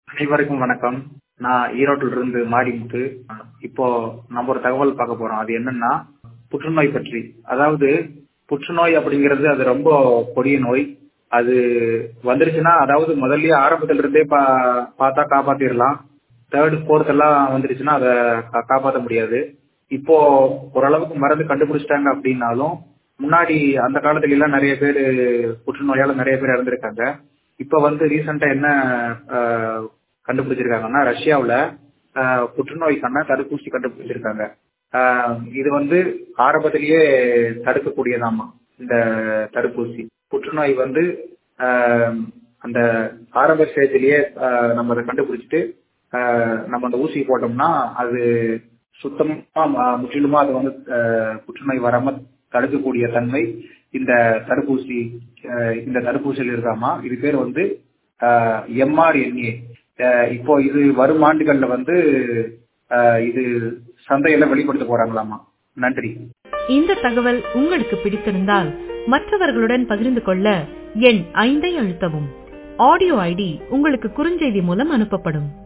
அனைவருக்கும் வணக்கம் நான் ஈரோட்டில் இருந்து மாரிமுத்து இப்போ நம்ம ஒரு தகவல் பார்க்க போறோம் அது என்னன்னா புற்றுநோய் பற்றி அதாவது புற்றுநோய் அப்படிங்கிறது அது ரொம்ப கொடிய நோய் அது வந்துருச்சுன்னா அதாவது முதல்லயே ஆரம்பத்துல இருந்தே பா பார்த்தா காப்பாத்திடலாம் தேர்ட் ஃபோர்த் எல்லாம் வந்துருச்சுன்னா அதை கா- காப்பாத்த முடியாது இப்போ ஓரளவுக்கு மருந்து கண்டுபிடிச்சிட்டாங்க அப்படின்னாலும் முன்னாடி அந்த காலத்துல எல்லாம் நிறைய பேர் புற்றுநோயால நிறைய பேர் இறந்திருக்காங்க இப்ப வந்து ரீசெண்டா என்ன ஆஹ், கண்டுபிடிச்சிருக்காங்கன்னா ரஷ்யாவுல ஆஹ், புற்றுநோய்க்கான தடுப்பூசி கண்டுபிடிச்சிருக்காங்க ஆஹ், இது வந்து ஆரம்பத்திலேயே தடுக்கக்கூடியதாமா இந்த தடுப்பூசி புற்றுநோய் வந்து ஆஹ், அந்த ஆரம்ப ஸ்டேஜ்லயே ஆஹ், நம்ம அதை கண்டுபிடிச்சிட்டு ஆஹ், நம்ம அந்த ஊசி போட்டோம்னா அது சுத்தமா ம- முற்றிலுமா அது வந்து ஆஹ், புற்றுநோய் வராம தடுக்கக்கூடிய தன்மை இந்த தடுப்பூசி ஆஹ், இந்த தடுப்பூசியில் இருக்காமா இது பேர் வந்து எம்ஆர்என்ஏ இப்போ இது வரும் ஆண்டுகள்ல வந்து ஆஹ், இது சந்தையில வெளிப்படுத்த போறாங்களாமா நன்றி இந்த தகவல் உங்களுக்கு பிடித்திருந்தால் மற்றவர்களுடன் பகிர்ந்து கொள்ள எண் ஐந்தை அழுத்தவும் ஆடியோ ஐடி உங்களுக்கு குறுஞ்செய்தி மூலம் அனுப்பப்படும்